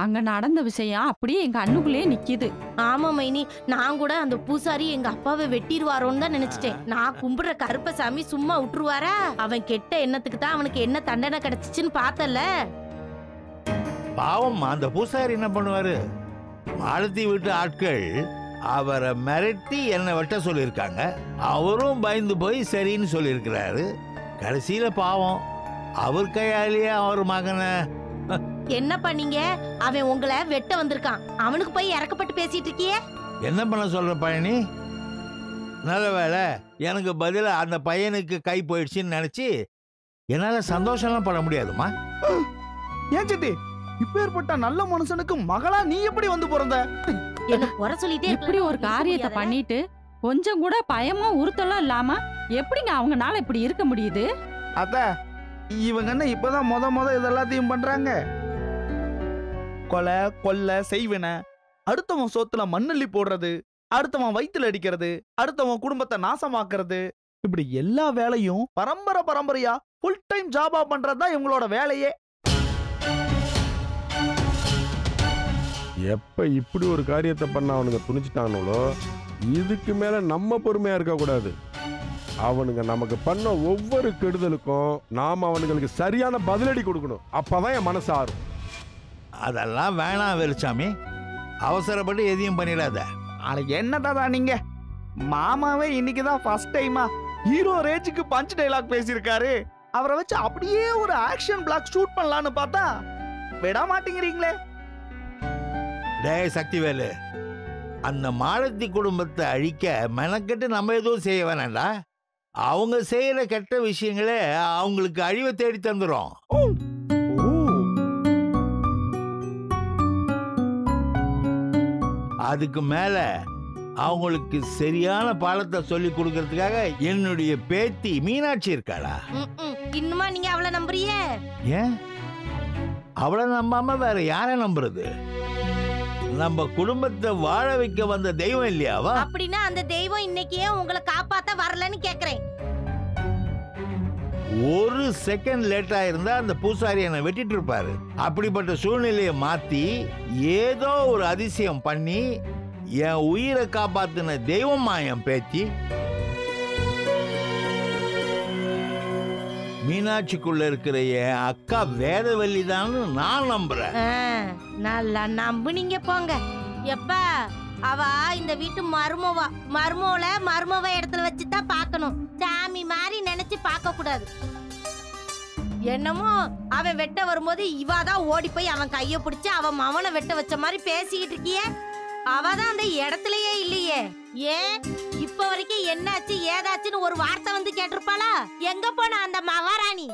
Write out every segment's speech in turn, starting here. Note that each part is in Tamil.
அங்க நடந்த விஷயம் அப்படியே எங்க கண்ணுக்குள்ளேயே நிக்குது ஆமா மைனி நான் கூட அந்த பூசாரி எங்க அப்பாவை வெட்டிடுவாரோன்னு தான் நினைச்சிட்டேன் நான் கும்பிடுற கருப்பசாமி சும்மா விட்டுருவாரா அவன் கெட்ட எண்ணத்துக்கு தான் அவனுக்கு என்ன தண்டனை கிடைச்சிச்சுன்னு பார்த்தல பாவம் அந்த பூசாரி என்ன பண்ணுவாரு மாலத்தி வீட்டு ஆட்கள் அவரை மிரட்டி என்னை வெட்ட சொல்லியிருக்காங்க அவரும் பயந்து போய் சரின்னு சொல்லியிருக்கிறாரு கடைசியில பாவம் அவர் கையாலேயே அவர் மகனை என்ன பண்ணீங்க அவன் உங்களை வெட்ட வந்திருக்கான் அவனுக்கு போய் இறக்கப்பட்டு பேசிட்டு இருக்கியே என்ன பண்ண சொல்ற பழனி நல்ல வேளை எனக்கு பதிலா அந்த பையனுக்கு கை போயிடுச்சுன்னு நினைச்சு என்னால சந்தோஷம்லாம் பட முடியாதுமா ஏன் சித்தி இப்பேற்பட்ட நல்ல மனுஷனுக்கு மகளா நீ எப்படி வந்து பிறந்த என்ன குறை சொல்லிட்டே இப்படி ஒரு காரியத்தை பண்ணிட்டு கொஞ்சம் கூட பயமும் உறுத்தலும் இல்லாம எப்படிங்க அவங்கனால இப்படி இருக்க முடியுது அத்த இவங்க என்ன இப்பதான் முத முத இதெல்லாத்தையும் பண்றாங்க கொலை கொல்லை செய்வினை அடுத்தவன் சோத்துல மண்ணள்ளி போடுறது அடுத்தவன் வயித்துல அடிக்கிறது அடுத்தவன் குடும்பத்தை நாசமாக்குறது இப்படி எல்லா வேலையும் பரம்பரை பரம்பரையா ஃபுல் டைம் ஜாபா பண்றதுதான் இவங்களோட வேலையே எப்ப இப்படி ஒரு காரியத்தை பண்ண அவனுங்க துணிச்சிட்டானுங்களோ இதுக்கு மேல நம்ம பொறுமையா இருக்க கூடாது அவனுங்க நமக்கு பண்ண ஒவ்வொரு கெடுதலுக்கும் நாம அவனுங்களுக்கு சரியான பதிலடி கொடுக்கணும் அப்பதான் என் மனசு ஆறும் அதெல்லாம் வேணாம் வெளிச்சாமி அவசரப்பட்டு எதையும் பண்ணிடாத ஆனா என்னதாதா நீங்க மாமாவே இன்னைக்குதான் ஃபர்ஸ்ட் டைமா ஹீரோ ரேஞ்சுக்கு பஞ்ச் டைலாக் பேசியிருக்காரு அவரை வச்சு அப்படியே ஒரு ஆக்ஷன் பிளாக் ஷூட் பண்ணலான்னு பார்த்தா விட மாட்டேங்கிறீங்களே டேய் சக்திவேலு அந்த மாலத்தி குடும்பத்தை அழிக்க மெனக்கெட்டு நம்ம எதுவும் செய்ய வேணாம்டா அவங்க செய்யற கெட்ட விஷயங்களே அவங்களுக்கு அழிவை தேடி தந்துரும் ஓ அதுக்கு மேல அவங்களுக்கு சரியான பாடத்தை சொல்லி கொடுக்கறதுக்காக என்னுடைய பேத்தி மீனாட்சி இருக்காளா இன்னுமா நீங்க அவளை நம்புறியே ஏன் அவளை நம்பாம வேற யாரை நம்புறது நம்ம குடும்பத்தை வாழ வைக்க வந்த தெய்வம் இல்லையாவா அப்படின்னா அந்த தெய்வம் இன்னைக்கு ஏன் உங்களை காப்பாத்த வரலன்னு கேக்குறேன் ஒரு செகண்ட் லேட்டா இருந்தா அந்த பூசாரி என்னை வெட்டிட்டு இருப்பாரு அப்படிப்பட்ட சூழ்நிலையை மாத்தி ஏதோ ஒரு அதிசயம் பண்ணி என் உயிரை காப்பாத்தின தெய்வமா என் பேத்தி மீனாட்சிக்குள்ள இருக்கிற என் அக்கா வேதவல்லி தான் நான் நம்புறேன் ஆ, நல்லா நம்புனீங்க போங்க எப்பா அவ இந்த வீட்டு மருமவா மருமவள மருமவ இடத்துல வச்சு தான் பார்க்கணும் சாமி மாதிரி நினைச்சு பார்க்க கூடாது என்னமோ அவன் வெட்ட வரும்போது இவ தான் ஓடி போய் அவன் கைய பிடிச்சு அவன் மவனை வெட்ட வச்ச மாதிரி பேசிக்கிட்டு இருக்கியே அவ தான் அந்த இடத்துலயே இல்லையே ஏன் இப்ப வரைக்கும் என்னாச்சு ஏதாச்சுன்னு ஒரு வார்த்தை வந்து கேட்டிருப்பாளா எங்க போன அந்த மகாராணி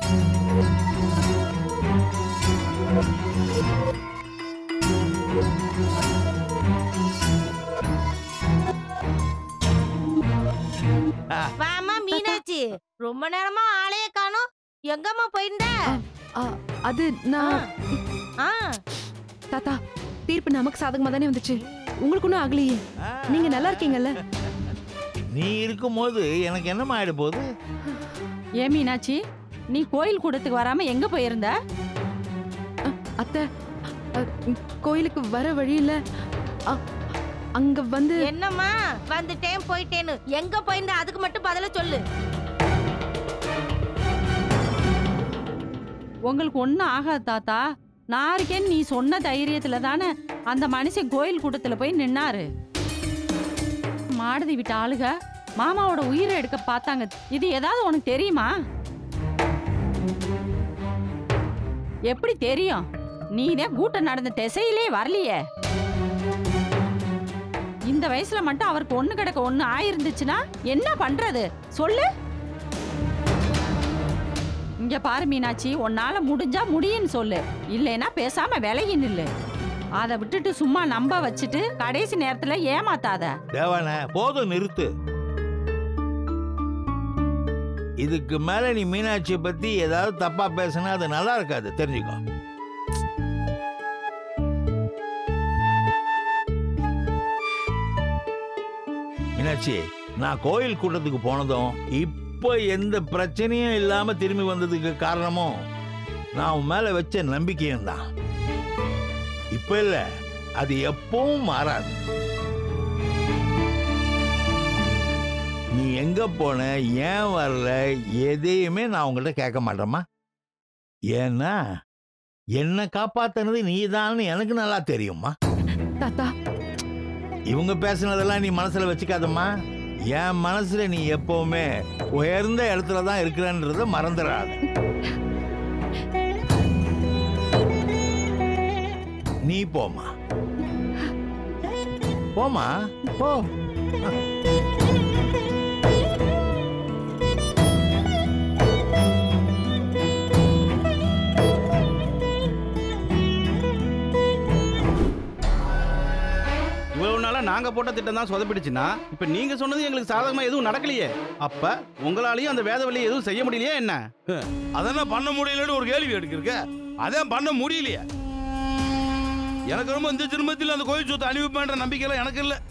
வாமா மீனாட்சி ரொம்ப நேரமா ஆளைய காணோம் எங்கம்மா போயிருந்த ஆ, அது நான் ஆ தாத்தா தீர்ப்பு நமக்கு சாதகமா தானே வந்துச்சு உங்களுக்கு ஒன்றும் ஆகலையே நீங்க நல்லா இருக்கீங்கல்ல நீ இருக்கும்போது எனக்கு என்னமா ஆயிட போகுது ஏ மீனாட்சி நீ கோயில் கூடத்துக்கு வராம எங்க போயிருந்த அத்தை அ, ம், கோயிலுக்கு வர வழியில அ, அங்க வந்து என்னம்மா வந்துட்டேன் போயிட்டேன்னு எங்க போயிருந்த அதுக்கு மட்டும் பதில சொல்லு உங்களுக்கு ஒன்றும் ஆகாது தாத்தா நான் இருக்கேன்னு நீ சொன்ன தைரியத்துல தானே அந்த மனுஷன் கோயில் கூட்டத்துல போய் நின்னாரு மாடுதி விட்ட ஆளுக மாமாவோட உயிரை எடுக்க பார்த்தாங்க இது ஏதாவது உனக்கு தெரியுமா எப்படி தெரியும் நீதான் கூட்டம் நடந்த திசையிலே வரலையே இந்த வயசுல மட்டும் அவருக்கு ஒண்ணு கிடக்க ஒண்ணு ஆயிருந்துச்சுன்னா என்ன பண்றது சொல்லு இங்க பாரு மீனாட்சி உன்னால முடிஞ்சா முடியும்னு சொல்லு இல்லைன்னா பேசாம விலகி நில்லு அதை விட்டுட்டு சும்மா நம்ப வச்சுட்டு கடைசி நேரத்துல ஏமாத்தாத தேவான போதும் நிறுத்து இதுக்கு மேல நீ மீனாட்சியை பத்தி ஏதாவது தப்பா பேசினா அது நல்லா இருக்காது தெரிஞ்சுக்கோ மீனாட்சி நான் கோயில் கூட்டத்துக்கு போனதும் இப்போ எந்த பிரச்சனையும் இல்லாம திரும்பி வந்ததுக்கு காரணமும் நான் உன் மேல வச்ச நம்பிக்கையும் தான் இப்ப இல்ல அது எப்பவும் மாறாது நீ எங்க போன ஏன் வரல எதையுமே நான் உங்கள்கிட்ட கேட்க மாட்டேம்மா ஏன்னா என்னை காப்பாத்தினது நீதான்னு எனக்கு நல்லா தெரியும்மா தாத்தா இவங்க பேசுனதெல்லாம் நீ மனசுல வச்சுக்காதம்மா என் மனசுல நீ எப்பவுமே உயர்ந்த இடத்துல தான் இருக்கிறன்றத மறந்துடாத நீ போமா போமா போ இவ்வளவு நாளா நாங்க போட்ட திட்டம் தான் சொதப்பிடுச்சுன்னா இப்ப நீங்க சொன்னது எங்களுக்கு சாதகமா எதுவும் நடக்கலையே அப்ப உங்களாலையும் அந்த வேத வழியை எதுவும் செய்ய முடியலையா என்ன அதெல்லாம் பண்ண முடியலன்னு ஒரு கேள்வி எடுக்கிருக்க அதான் பண்ண முடியலையே எனக்கு ரொம்ப இந்த ஜென்மத்தில் அந்த கோயில் சொத்தை அனுப்பிப்பேன்ற நம்பிக்கையெல்லாம் எனக்கு இல்லை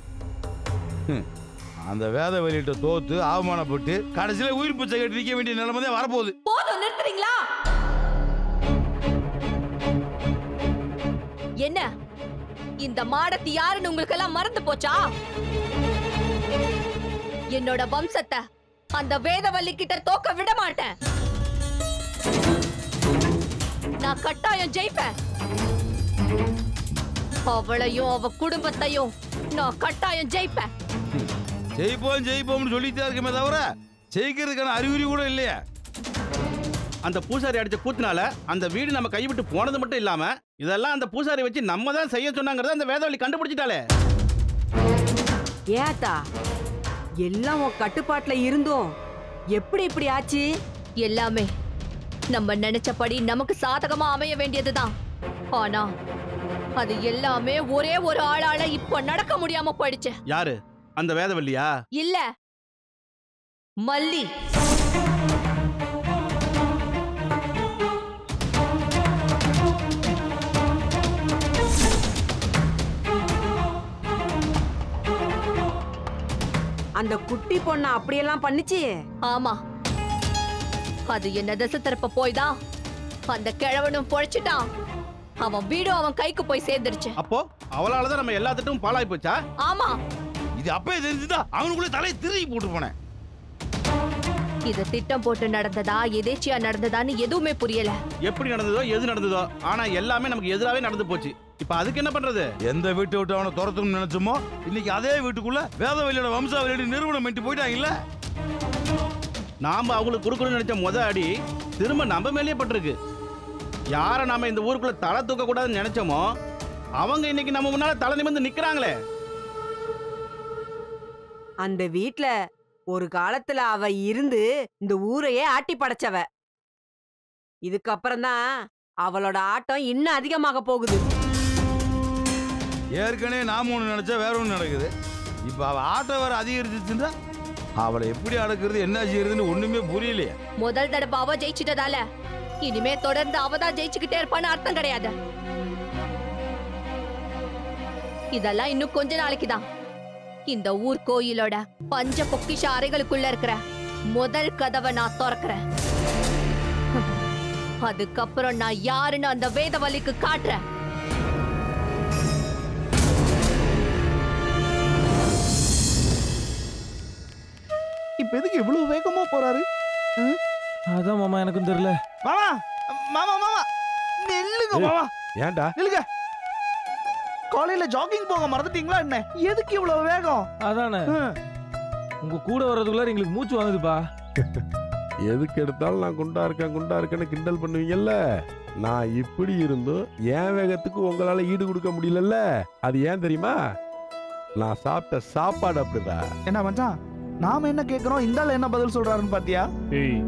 அந்த வேத வெளியிட்ட தோத்து அவமானப்பட்டு கடைசியில உயிர் பிச்சை கட்டி நிற்க வேண்டிய நிலைமை தான் வரப்போகுது போதும் நிறுத்துறீங்களா என்ன இந்த மாடத்தி யாருன்னு உங்களுக்கு எல்லாம் மறந்து போச்சா என்னோட வம்சத்தை அந்த வேதவல்லி கிட்ட தோக்க விட மாட்டேன் நான் கட்டாயம் ஜெயிப்பேன் அவளையும் அவ குடும்பத்தையும் நான் கட்டாயம் ஜெயிப்பேன் ஜெயிப்போம் ஜெயிப்போம்னு சொல்லிட்டே இருக்கமே தவிர ஜெயிக்கிறதுக்கான அறிகுறி கூட இல்லையா அந்த பூசாரி அடிச்ச கூத்துனால அந்த வீடு நம்ம கைவிட்டு போனது மட்டும் இல்லாம இதெல்லாம் அந்த பூசாரி வச்சு நம்ம தான் செய்ய சொன்னாங்கிறத அந்த வேதவழி கண்டுபிடிச்சிட்டாலே ஏத்தா எல்லாம் உன் கட்டுப்பாட்டுல இருந்தும் எப்படி இப்படி ஆச்சு எல்லாமே நம்ம நினைச்சபடி நமக்கு சாதகமா அமைய வேண்டியதுதான் ஆனா அது எல்லாமே ஒரே ஒரு ஆளால இப்ப நடக்க முடியாம போயிடுச்சு யாரு அந்த வேதவல்லியா இல்ல மல்லி அந்த குட்டி பொண்ண அப்படியெல்லாம் பண்ணுச்சு ஆமா அது என்ன திசை திருப்ப போய்தான் அந்த கிழவனும் பொழைச்சிட்டான் அவன் வீடும் அவன் கைக்கு போய் சேர்ந்துருச்சு அப்போ அவளால தான் நம்ம எல்லா திட்டமும் பாழாய் போச்சா ஆமா இது அப்பயே தெரிஞ்சுதா அவனுக்குள்ளே தலையை திருகி போட்டு போனேன் இது திட்டம் போட்டு நடந்ததா எதேச்சியா நடந்ததான்னு எதுவுமே புரியல எப்படி நடந்ததோ எது நடந்ததோ ஆனா எல்லாமே நமக்கு எதிராவே நடந்து போச்சு இப்ப அதுக்கு என்ன பண்றது எந்த வீட்டை விட்டு அவனை துரத்தணும்னு நினைச்சோமோ இன்னைக்கு அதே வீட்டுக்குள்ள வேதவெளியோட வம்சாவளியோட நிறுவனம் பண்ணிட்டு போயிட்டாங்கல்ல நாம அவங்களுக்கு கொடுக்கணும்னு நினைச்ச முத அடி திரும்ப நம்ம மேலேயே பட்டிருக்கு யாரை நாம இந்த ஊருக்குள்ள தலை தூக்க கூடாதுன்னு நினைச்சோமோ அவங்க இன்னைக்கு நம்ம முன்னால தலை நிமிர்ந்து நிக்கிறாங்களே அந்த வீட்ல ஒரு காலத்துல அவ இருந்து இந்த ஊரையே ஆட்டி படைச்சவ இதுக்கப்புறம் தான் அவளோட ஆட்டம் இன்னும் அதிகமாக போகுது ஏற்கனவே நாம ஒன்று நினைச்சா வேற ஒன்று நடக்குது இப்போ அவள் ஆட்டம் வேற அதிகரிச்சிச்சுன்னா அவளை எப்படி அடக்குறது என்ன செய்யறதுன்னு ஒண்ணுமே புரியலையே முதல் தடவை அவ ஜெயிச்சிட்டதால இனிமே தொடர்ந்து அவ தான் ஜெயிச்சுக்கிட்டே இருப்பான்னு அர்த்தம் கிடையாது இதெல்லாம் இன்னும் கொஞ்ச நாளைக்கு தான் இந்த ஊர் கோயிலோட பஞ்ச பொக்கிஷ அறைகளுக்குள்ள இருக்கிற முதல் கதவை நான் திறக்கிறேன் அதுக்கப்புறம் நான் யாருன்னு அந்த வேதவலிக்கு காட்டுறேன் இப்ப எதுக்கு இவ்வளவு வேகமா போறாரு அதான் மாமா எனக்கும் தெரியல மாமா மாமா மாமா நில்லுங்க ஏய். மாமா ஏன்டா நில்லுங்க காலையில ஜாகிங் போக மறந்துட்டீங்களா என்ன எதுக்கு இவ்வளவு வேகம் அதானே ஹம். உங்க கூட வர்றதுக்குள்ள எங்களுக்கு மூச்சு வாங்குதுப்பா எதுக்கு எடுத்தாலும் நான் குண்டா இருக்கேன் குண்டா இருக்கேன்னு கிண்டல் பண்ணுவீங்கல்ல நான் இப்படி இருந்தும் என் வேகத்துக்கு உங்களால ஈடு கொடுக்க முடியலல்ல அது ஏன் தெரியுமா நான் சாப்பிட்ட சாப்பாடு அப்படிதா என்ன மச்சான் நாம என்ன கேக்குறோம் இந்த ஆளு என்ன பதில் சொல்றாருன்னு பாத்தியா ஏய்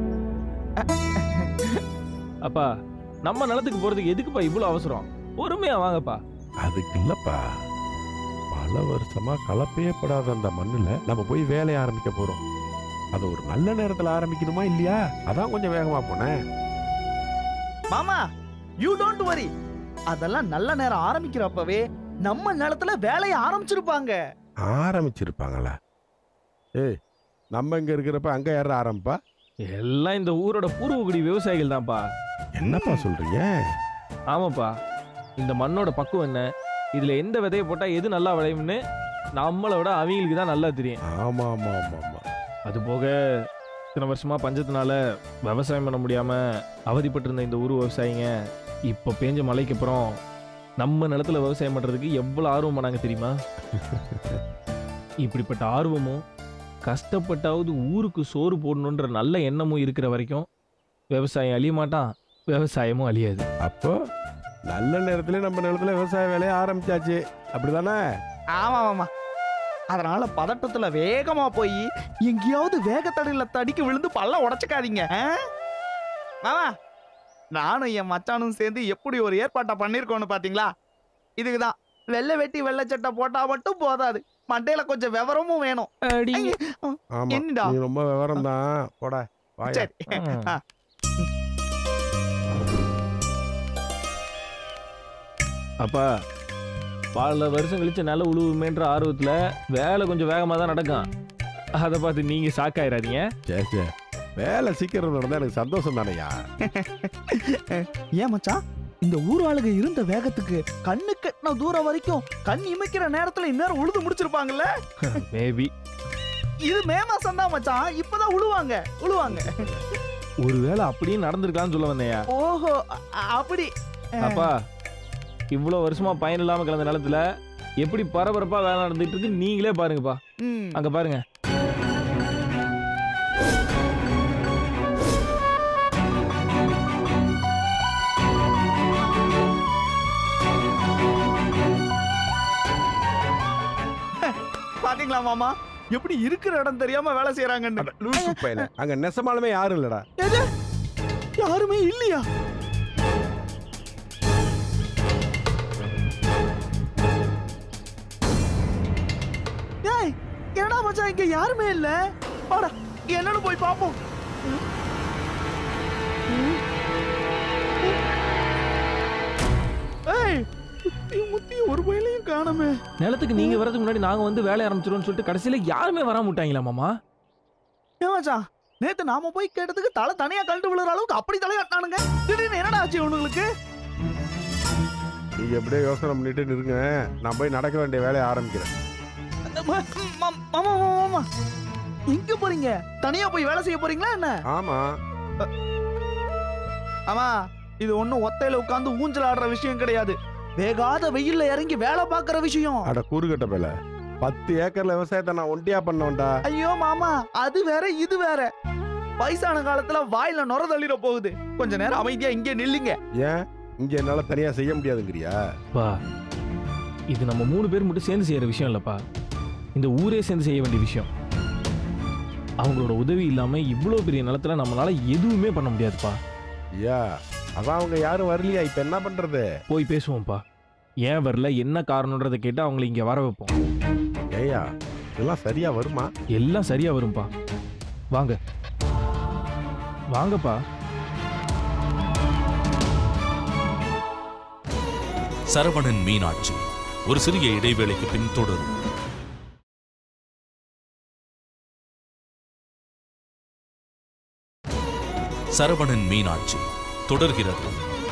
அப்பா நம்ம நிலத்துக்கு போறதுக்கு எதுக்குப்பா இவ்வளவு அவசரம் பொறுமையா வாங்கப்பா அதுக்கு இல்லப்பா பல வருஷமா கலப்பையே படாத அந்த மண்ணுல நம்ம போய் வேலையை ஆரம்பிக்க போறோம் அது ஒரு நல்ல நேரத்துல ஆரம்பிக்கணுமா இல்லையா அதான் கொஞ்சம் வேகமா போனேன் மாமா யூ டோன்ட் வரி அதெல்லாம் நல்ல நேரம் ஆரம்பிக்கிறப்பவே நம்ம நிலத்துல வேலையை ஆரம்பிச்சிருப்பாங்க ஆரம்பிச்சிருப்பாங்களா ஏய் நம்ம இங்க இருக்கிறப்ப அங்க யார ஆரம்பிப்பா எல்லாம் இந்த ஊரோட பூர்வகுடி விவசாயிகள் தான்ப்பா என்னப்பா சொல்றீங்க ஆமாப்பா இந்த மண்ணோட பக்குவம் என்ன இதுல எந்த விதையை போட்டா எது நல்லா விளையும்னு நம்மளை விட அவங்களுக்கு தான் நல்லா தெரியும் ஆமா ஆமா ஆமா ஆமா அது போக இத்தனை வருஷமா பஞ்சத்தினால விவசாயம் பண்ண முடியாம அவதிப்பட்டு இருந்த இந்த ஊர் விவசாயிங்க இப்போ பேஞ்ச மழைக்கு அப்புறம் நம்ம நிலத்துல விவசாயம் பண்றதுக்கு எவ்வளவு ஆர்வம் பண்ணாங்க தெரியுமா இப்படிப்பட்ட ஆர்வமும் கஷ்டப்பட்டாவது ஊருக்கு சோறு போடணுன்ற நல்ல எண்ணமும் இருக்கிற வரைக்கும் விவசாயம் அழிய மாட்டான் விவசாயமும் அழியாது அப்போ நல்ல நேரத்துல நம்ம நிலத்துல விவசாய வேலையை ஆரம்பிச்சாச்சு அப்படிதானே ஆமா ஆமா அதனால பதட்டத்துல வேகமா போய் எங்கேயாவது வேகத்தடையில தடிக்கு விழுந்து பல்ல உடைச்சுக்காதீங்க ஆ? மாமா நானும் என் மச்சானும் சேர்ந்து எப்படி ஒரு ஏற்பாட்டை பண்ணிருக்கோம்னு பாத்தீங்களா இதுக்குதான் வெள்ளை வெட்டி வெள்ளை சட்டை போட்டா மட்டும் போதாது மண்டையில கொஞ்சம் விவரமும் வேணும் ஐய, ஆமா என்னடா? நீ ரொம்ப விவரம் தான் போட வாயா சரி ஆ. அப்பா பல வருஷம் கழிச்சு நல்ல உழுவுமேன்ற ஆர்வத்துல வேலை கொஞ்சம் வேகமா தான் நடக்கும் அதை பார்த்து நீங்க ஷாக்காயிராதீங்க சரி சரி வேலை சீக்கிரம் நடந்தா எனக்கு சந்தோஷம் தானையா ஏன் மச்சான் இந்த ஊர் ஆளுங்க இருந்த வேகத்துக்கு கண்ணு கட்டின தூரம் வரைக்கும் கண் இமைக்கிற நேரத்துல இந்நேரம் உழுது முடிச்சிருப்பாங்கல்ல மேபி இது மே மாசம் தான் மச்சான் இப்பதான் உழுவாங்க உழுவாங்க ஒருவேளை அப்படியே நடந்திருக்கலாம்னு சொல்ல வந்தேயா ஓஹோ அ- அப்படி அப்பா இவ்வளோ வருஷமா பயன் இல்லாம கிடந்த நிலத்துல எப்படி பரபரப்பா வேலை நடந்துட்டு இருக்கு நீங்களே பாருங்கப்பா ம். அங்க பாருங்க பாத்தீங்களா மாமா எப்படி இருக்கிற இடம் தெரியாம வேலை செய்யறாங்கன்னு லூசு பையல அங்க நெசமாலுமே யாரும் இல்லடா எது? யாருமே இல்லையா ஏய் என்னடா மச்சான் இங்க யாருமே இல்ல வாடா என்னன்னு போய் பாப்போம் ஏய் முத்தி முத்தி ஒரு பயிலையும் காணுமே நிலத்துக்கு நீங்க வரதுக்கு முன்னாடி நாங்க வந்து வேலை ஆரம்பிச்சிருவோம்னு சொல்லிட்டு கடைசியில யாருமே வர மாட்டாங்களா மாமா ஏன் மச்சான் நேத்து நாம போய் கேட்டதுக்கு தலை தனியா கழண்டு விழுற அளவுக்கு அப்படி தலையாட்டினானுங்க திடீர்னு என்னடா ஆச்சு இவனுங்களுக்கு நீங்க எப்படியோ யோசனை பண்ணிட்டு இருங்க நான் போய் நடக்க வேண்டிய வேலையை ஆரம்பிக்கிறேன் ம- ம- மாமா மாமா மாமா எங்க போறீங்க தனியா போய் வேலை செய்ய போறீங்களா என்ன ஆமா ஆமா இது ஒண்ணும் ஒத்தையில உட்கார்ந்து ஊஞ்சல் ஆடுற விஷயம் கிடையாது வேகாத வெயில்ல இறங்கி வேலை பார்க்கற விஷயம் அட கூறுகட்ட பேல பத்து ஏக்கர்ல விவசாயத்தை நான் ஒண்டியா பண்ணவன்டா ஐயோ மாமா அது வேற இது வேற வயசான காலத்துல வாயில நுர தள்ளிட போகுது கொஞ்ச நேரம் அமைதியா இங்கே நில்லுங்க ஏன் இங்க என்னால தனியா செய்ய முடியாதுங்கிறியா பா இது நம்ம மூணு பேர் மட்டும் சேர்ந்து செய்யற விஷயம் இல்லப்பா இந்த ஊரே சேர்ந்து செய்ய வேண்டிய விஷயம் அவங்களோட உதவி இல்லாம இவ்வளோ பெரிய நிலத்துல நம்மளால எதுவுமே பண்ண முடியாதுப்பா ஐயா அதான் அவங்க யாரும் வரலையா இப்ப என்ன பண்றது போய் பேசுவோம்ப்பா ஏன் வரல என்ன காரணன்றதை கேட்டு அவங்களை இங்க வர வைப்போம் ஏயா இதெல்லாம் சரியா வருமா எல்லாம் சரியா வரும்பா வாங்க வாங்கப்பா சரவணன் மீனாட்சி ஒரு சிறிய இடைவேளைக்கு பின் தொடரும் சரவணன் மீனாட்சி தொடர்கிறது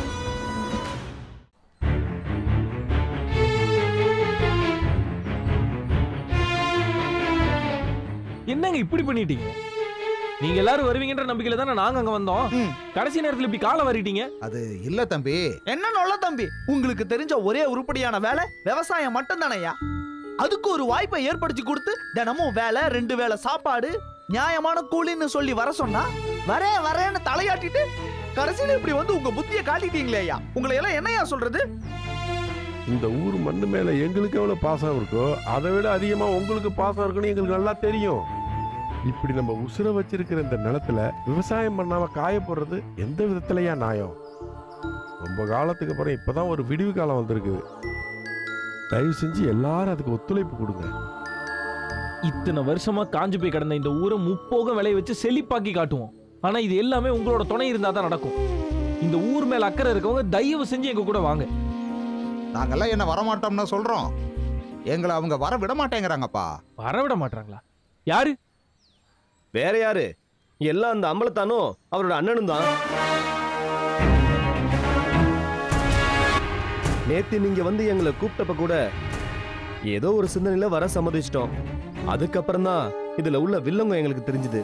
என்னங்க இப்படி பண்ணிட்டீங்க நீங்க எல்லாரும் வருவீங்கன்ற நம்பிக்கையில தானே நாங்க அங்க வந்தோம் கடைசி நேரத்துல இப்படி காலை வரிட்டீங்க அது இல்ல தம்பி என்ன நொல்ல தம்பி உங்களுக்கு தெரிஞ்ச ஒரே உருப்படியான வேலை விவசாயம் மட்டும் தானையா அதுக்கு ஒரு வாய்ப்பை ஏற்படுத்தி கொடுத்து தினமும் வேலை ரெண்டு வேளை சாப்பாடு நியாயமான கூலின்னு சொல்லி வர சொன்னா வரேன் வரேன்னு தலையாட்டிட்டு கடைசியில இப்படி வந்து உங்க புத்தியை காட்டிட்டீங்களே ஐயா உங்களை எல்லாம் என்னையா சொல்றது இந்த ஊர் மண்ணு மேல எங்களுக்கு எவ்வளவு பாசம் இருக்கோ அதை விட அதிகமா உங்களுக்கு பாசம் இருக்குன்னு எங்களுக்கு நல்லா தெரியும் இப்படி நம்ம உசுர வச்சிருக்கிற இந்த நிலத்துல விவசாயம் பண்ணாம காய போடுறது எந்த விதத்துலயா நியாயம் ரொம்ப காலத்துக்கு அப்புறம் இப்பதான் ஒரு விடிவு காலம் வந்திருக்குது தயவு செஞ்சு எல்லாரும் அதுக்கு ஒத்துழைப்பு கொடுங்க இத்தனை வருஷமா காஞ்சு போய் கிடந்த இந்த ஊரை முப்போகம் விளைய வச்சு செழிப்பாக்கி காட்டுவோம் ஆனா இது எல்லாமே உங்களோட துணை இருந்தா தான் நடக்கும் இந்த ஊர் மேல அக்கறை இருக்கவங்க தயவு செஞ்சு எங்க கூட வாங்க நாங்கெல்லாம் என்ன வரமாட்டோம்னு சொல்றோம் எங்களை அவங்க வர விட மாட்டேங்கிறாங்கப்பா வரவிட மாட்டாங்களா யாரு வேற யாரு எல்லாம் அந்த அம்பலத்தானும் அவரோட அண்ணனும் தான் நேத்து நீங்க வந்து எங்களை கூப்பிட்டப்ப கூட ஏதோ ஒரு சிந்தனையில வர சம்மதிச்சிட்டோம் அதுக்கப்புறம் தான் இதுல உள்ள வில்லங்க எங்களுக்கு தெரிஞ்சுது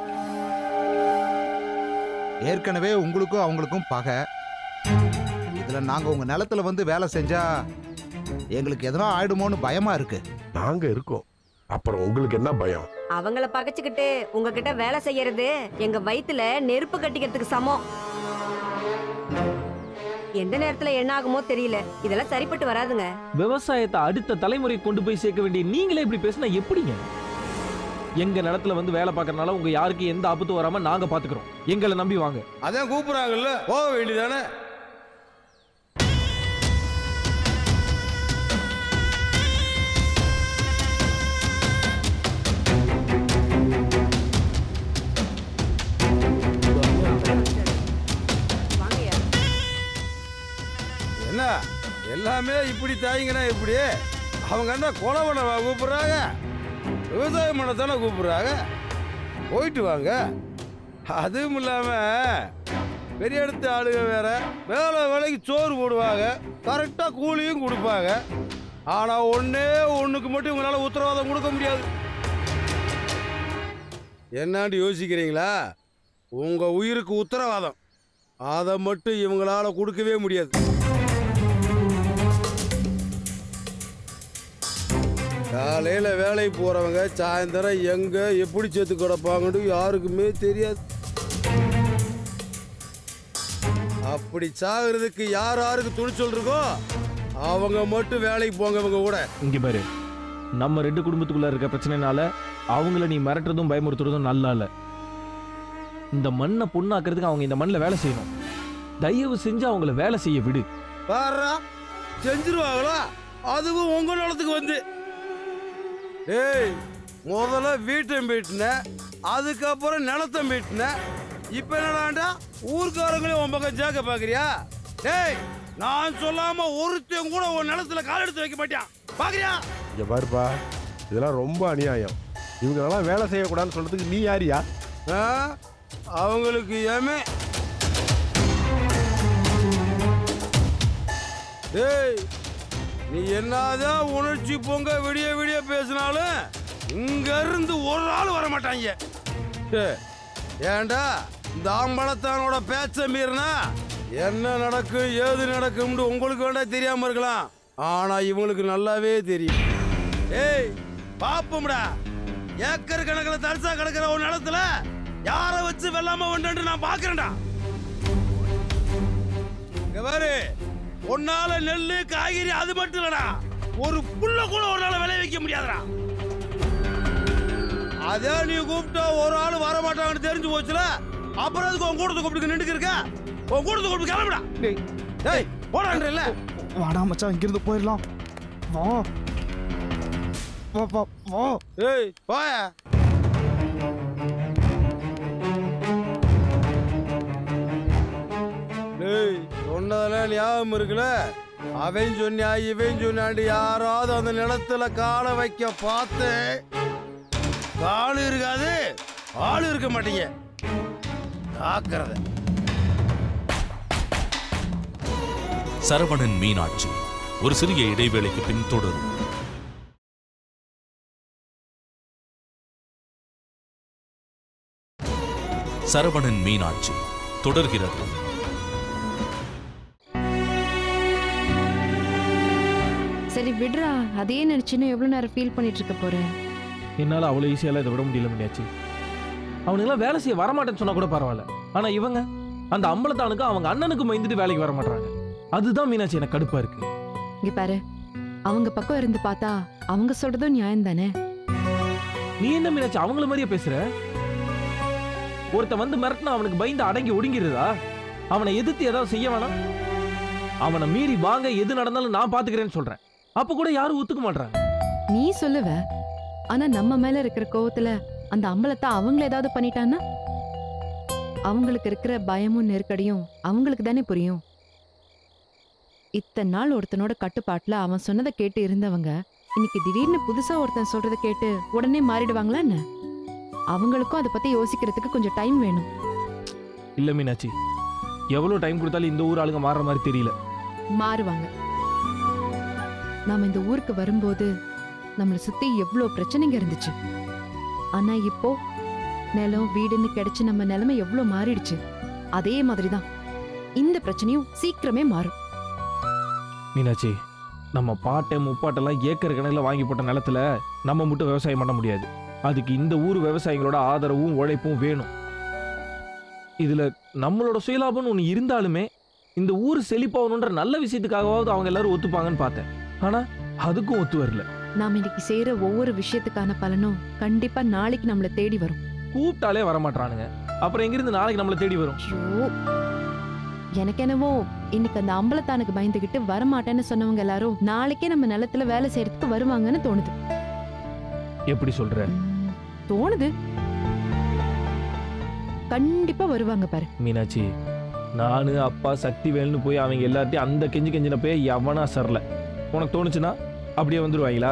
ஏற்கனவே உங்களுக்கும் அவங்களுக்கும் பகை இதுல நாங்க உங்க நிலத்துல வந்து வேலை செஞ்சா எங்களுக்கு எதனா ஆயிடுமோன்னு பயமா இருக்கு நாங்க இருக்கோம் அப்புறம் உங்களுக்கு என்ன பயம் அவங்கள பகைச்சுக்கிட்டு உங்ககிட்ட வேலை செய்யறது எங்க வயித்துல நெருப்பு கட்டிக்கிறதுக்கு சமம் எந்த நேரத்துல என்ன ஆகுமோ தெரியல இதெல்லாம் சரிப்பட்டு வராதுங்க விவசாயத்தை அடுத்த தலைமுறை கொண்டு போய் சேர்க்க வேண்டிய நீங்களே இப்படி பேசினா எப்படிங்க எங்க நிலத்துல வந்து வேலை பார்க்கறனால உங்க யாருக்கு எந்த ஆபத்தும் வராம நாங்க பாத்துக்கிறோம் எங்களை நம்பி வாங்க அதான் கூப்பிடுறாங்கல்ல போக வேண்டியதானே என்ன எல்லாமே இப்படி தாயிங்கன்னா இப்படி அவங்க என்ன கொலை பண்ண கூப்பிடுறாங்க விவசாயம் பண்ண தானே கூப்பிடுறாங்க போயிட்டு வாங்க அதுவும் இல்லாம பெரிய இடத்து ஆளுங்க வேற வேலை வேலைக்கு சோறு போடுவாங்க கரெக்டாக கூலியும் கொடுப்பாங்க ஆனால் ஒண்ணே ஒன்றுக்கு மட்டும் இவங்களால உத்தரவாதம் கொடுக்க முடியாது என்னான்னு யோசிக்கிறீங்களா உங்கள் உயிருக்கு உத்தரவாதம் அதை மட்டும் இவங்களால கொடுக்கவே முடியாது காலையில் வேலைக்கு போகிறவங்க சாயந்தரம் எங்கே எப்படி சேர்த்து கிடப்பாங்கன்னு யாருக்குமே தெரியாது அப்படி சாகிறதுக்கு யார் யாருக்கு துணிச்சல் இருக்கோ அவங்க மட்டும் வேலைக்கு போங்க இவங்க கூட இங்க பாரு நம்ம ரெண்டு குடும்பத்துக்குள்ள இருக்க பிரச்சனைனால அவங்கள நீ மிரட்டுறதும் பயமுறுத்துறதும் நல்லா இல்ல இந்த மண்ணை பொண்ணாக்குறதுக்கு அவங்க இந்த மண்ணில் வேலை செய்யணும் தயவு செஞ்சு அவங்கள வேலை செய்ய விடு பாரா செஞ்சிருவாங்களா அதுவும் உங்க நிலத்துக்கு வந்து ஏய் முதல்ல வீட்டை மீட்டின அதுக்கப்புறம் நிலத்தை மீட்டின இப்ப என்னடாண்டா ஊர்க்காரங்களே உன் பக்கம் ஜாக்க பாக்குறியா டேய் நான் சொல்லாம ஒருத்தன் கூட உன் நிலத்துல கால் எடுத்து வைக்க மாட்டான் பாக்குறியா இங்க பாருப்பா இதெல்லாம் ரொம்ப அநியாயம் இவங்களெல்லாம் வேலை செய்யக்கூடாதுன்னு சொல்றதுக்கு நீ யாரியா ஆ? அவங்களுக்கு ஏமே டேய் நீ என்னதான் உணர்ச்சி பொங்க விடிய விடிய பேசினாலும் இங்க இருந்து ஒரு ஆள் வர மாட்டாங்க டேய், ஏன்டா இந்த ஆம்பளத்தானோட பேச்ச மீறினா என்ன நடக்கும் ஏது நடக்கும்னு உங்களுக்கு வேண்டா தெரியாம இருக்கலாம் ஆனா இவங்களுக்கு நல்லாவே தெரியும் ஏய் பாப்போம்டா ஏக்கர் கணக்கில் தரிசா கிடக்கிற ஒரு நிலத்துல யாரை வச்சு வெள்ளாம ஒன்று நான் பாக்குறேன்டா இங்க பாரு உன்னால நெல்லு காய்கறி அது மட்டும் இல்லடா ஒரு புல்ல கூட ஒரு நாள் விளைய வைக்க முடியாதுடா அதே நீ கூப்பிட்டா ஒரு ஆள் வர மாட்டாங்கன்னு தெரிஞ்சு போச்சுல அப்புறம் அதுக்கு உன் கூட்டத்தை கூப்பிட்டு நின்றுக்கு இருக்க உன் கூட்டத்தை கூப்பிட்டு கிளம்புடா டேய் போடான்றல வாடா மச்சான் இங்கிருந்து போயிடலாம் வா வா வா வா ஏய் போயா டேய் சொன்னதெல்லாம் ஞாபகம் இருக்குல்ல அவன் சொன்னியா இவன் சொன்னாண்டு யாராவது அந்த நிலத்துல காலை வைக்க பார்த்து கால் இருக்காது ஆள் இருக்க மாட்டீங்க ஜாக்கிரதை சரவணன் மீனாட்சி ஒரு சிறிய இடைவேளைக்கு பின் தொடரும் சரவணன் மீனாட்சி தொடர்கிறது சரி விடுறா அதே நினைச்சுன்னு எவ்வளவு நேரம் ஃபீல் பண்ணிட்டு இருக்க போற என்னால அவ்வளவு ஈஸியால இதை விட முடியல முடியாச்சு அவனுங்களாம் வேலை செய்ய வரமாட்டேன்னு சொன்னா கூட பரவாயில்ல ஆனா இவங்க அந்த அம்பலத்தானுக்கு அவங்க அண்ணனுக்கு மைந்துட்டு வேலைக்கு வர மாட்டாங்க அதுதான் மீனாட்சி எனக்கு கடுப்பா இருக்கு இங்க பாரு அவங்க பக்கம் இருந்து பார்த்தா அவங்க சொல்றதும் நியாயம் தானே நீ என்ன மீனாட்சி அவங்கள மாதிரியே பேசுற ஒருத்தன் வந்து மிரட்டினா அவனுக்கு பயந்து அடங்கி ஒடுங்கிடுதா அவனை எதிர்த்து ஏதாவது செய்ய வேணாம் அவனை மீறி வாங்க எது நடந்தாலும் நான் பாத்துக்கிறேன்னு சொல்றேன் அப்ப கூட யாரும் ஒத்துக்க மாட்றாங்க நீ சொல்லுவ ஆனா நம்ம மேல இருக்கிற கோவத்துல அந்த அம்பலத்தை அவங்கள ஏதாவது பண்ணிட்டான்னா அவங்களுக்கு இருக்கிற பயமும் நெருக்கடியும் அவங்களுக்கு தானே புரியும் இத்தனை நாள் ஒருத்தனோட கட்டுப்பாட்டுல அவன் சொன்னதை கேட்டு இருந்தவங்க இன்னைக்கு திடீர்னு புதுசா ஒருத்தன் சொல்றதை கேட்டு உடனே மாறிடுவாங்களா என்ன அவங்களுக்கும் அதை பத்தி யோசிக்கிறதுக்கு கொஞ்சம் டைம் வேணும் இல்ல மீனாட்சி எவ்வளவு டைம் கொடுத்தாலும் இந்த ஊர் ஆளுங்க மாறுற மாதிரி தெரியல மாறுவாங்க நாம இந்த ஊருக்கு வரும்போது நம்மளை சுத்தி எவ்வளோ பிரச்சனைங்க இருந்துச்சு ஆனா இப்போ நிலம் வீடுன்னு கிடைச்சு நம்ம நிலைமை எவ்வளோ மாறிடுச்சு அதே மாதிரி தான் இந்த பிரச்சனையும் சீக்கிரமே மாறும் மீனாட்சி நம்ம பாட்டை முப்பாட்டெல்லாம் ஏக்கர் கணக்கில் வாங்கி போட்ட நிலத்துல நம்ம மட்டும் விவசாயம் பண்ண முடியாது அதுக்கு இந்த ஊர் விவசாயிகளோட ஆதரவும் உழைப்பும் வேணும் இதுல நம்மளோட சுயலாபம்னு ஒன்று இருந்தாலுமே இந்த ஊர் செழிப்பாகணுன்ற நல்ல விஷயத்துக்காகவாவது அவங்க எல்லாரும் ஒத்துப்பாங்கன்னு பார்த்தேன் ஆனா அதுக்கும் ஒத்து வரல நாம இன்னைக்கு செய்யற ஒவ்வொரு விஷயத்துக்கான பலனும் கண்டிப்பா நாளைக்கு நம்மளை தேடி வரும் கூப்பிட்டாலே வரமாட்டானுங்க அப்புறம் எங்கிருந்து நாளைக்கு நம்மளை தேடி வரும் ஐயோ எனக்கு என்னவோ இன்னைக்கு அந்த அம்பலத்தானுக்கு பயந்துகிட்டு வரமாட்டேன்னு சொன்னவங்க எல்லாரும் நாளைக்கே நம்ம நிலத்துல வேலை செய்யறதுக்கு வருவாங்கன்னு தோணுது எப்படி சொல்ற தோணுது கண்டிப்பா வருவாங்க பாரு மீனாட்சி நானு அப்பா சக்தி வேல்னு போய் அவங்க எல்லார்ட்டையும் அந்த கெஞ்சி கெஞ்சின போய் எவனா சரல உனக்கு தோணுச்சுன்னா அப்படியே வந்துருவாங்களா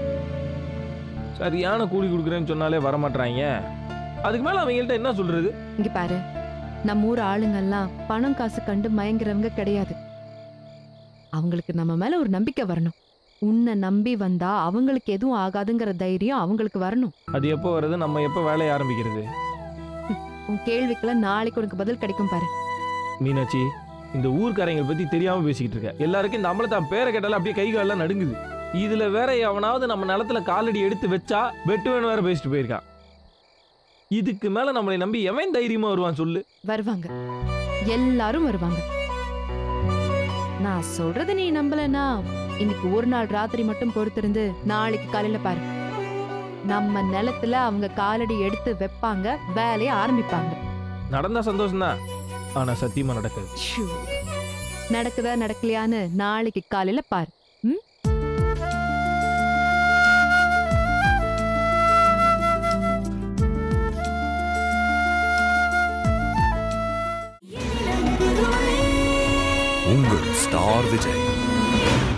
சரியான கூலி கொடுக்குறேன்னு சொன்னாலே வரமாட்றாங்க அதுக்கு மேல அவங்கள்ட்ட என்ன சொல்றது இங்க பாரு நம்ம ஊர் ஆளுங்கெல்லாம் பணம் காசு கண்டு மயங்குறவங்க கிடையாது அவங்களுக்கு நம்ம மேல ஒரு நம்பிக்கை வரணும் உன்னை நம்பி வந்தா அவங்களுக்கு எதுவும் ஆகாதுங்கிற தைரியம் அவங்களுக்கு வரணும் அது எப்போ வருது நம்ம எப்போ வேலையை ஆரம்பிக்கிறது உன் கேள்விக்கெல்லாம் நாளைக்கு உனக்கு பதில் கிடைக்கும் பாரு மீனாட்சி இந்த ஊர்க்காரங்களை பத்தி தெரியாம பேசிக்கிட்டு இருக்க எல்லாருக்கும் இந்த அம்பலத்தான் பேரை கேட்டாலும் அப்படியே கை காலெல்லாம் நடுங்குது இதுல வேற எவனாவது நம்ம நிலத்துல காலடி எடுத்து வச்சா வெட்டுவேன்னு வேற பேசிட்டு போயிருக்கான் இதுக்கு மேல நம்மளை நம்பி எவன் தைரியமா வருவான் சொல்லு வருவாங்க எல்லாரும் வருவாங்க நான் சொல்றத நீ நம்பலனா இன்னைக்கு ஒரு நாள் ராத்திரி மட்டும் பொறுத்திருந்து நாளைக்கு காலையில பாரு நம்ம நிலத்துல அவங்க காலடி எடுத்து வைப்பாங்க வேலையை ஆரம்பிப்பாங்க நடந்தா சந்தோஷம்தான் ஆனா சத்தியமா நடக்காது ஷூ. நடக்குதா நடக்கலையான்னு நாளைக்கு காலையில பாரு ம் உங்கள் ஸ்டார் விஜய்